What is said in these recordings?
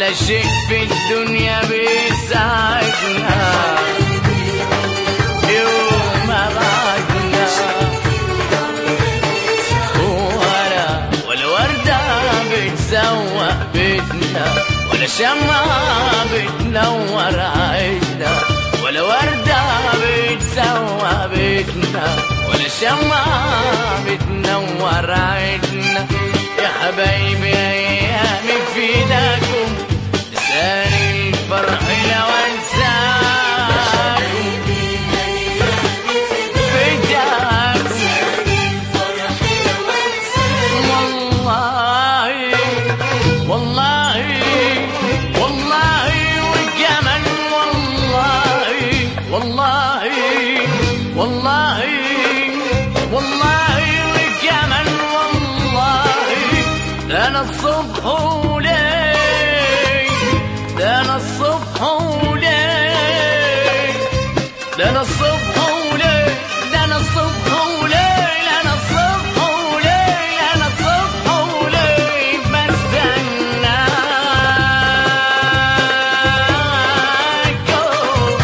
ولا شيء في الدنيا بيسعدنا يوم ما بعدنا ولا ولا وردة بتزوق بيتنا ولا شمعة بتنور عيشنا ولا وردة بتزوق بيتنا ولا شمعة بتنور عيشنا يا حبايبي أيامي في ايدكم لساني الفرح لو انساكم فداكم والله والله والله والجمل والله والله والله والله والجمل والله ده انا الصبح وليل ده انا الصبح وليل ده انا الصبح وليل ده انا الصبح وليل انا الصبح وليل انا الصبح وليل بستناكم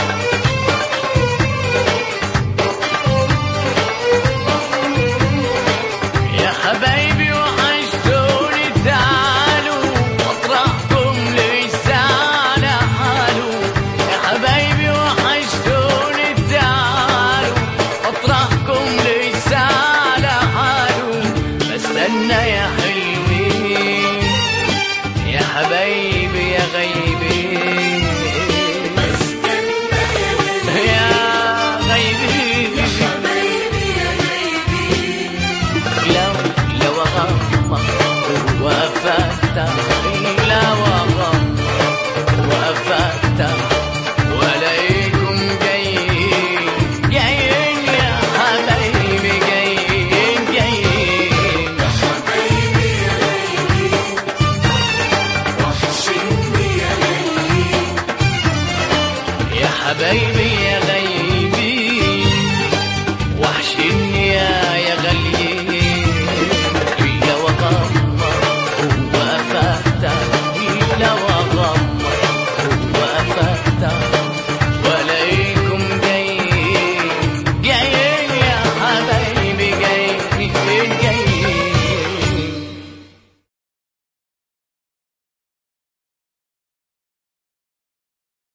يا حبايبي وحشتوني تعالوا واطرحكم لسه على حاله يا حبايبي وحشتوني تعالوا اطرحكم لسه على حاله بستنى يا حلوين يا حبايبي يا غيبي يا غيبي لو لو أغمض وأفتح لو أغمض وأفتح وألاقيكم جايين جايين يا حبايبي جايين جايين يا حبايبي يا غيبي وحشني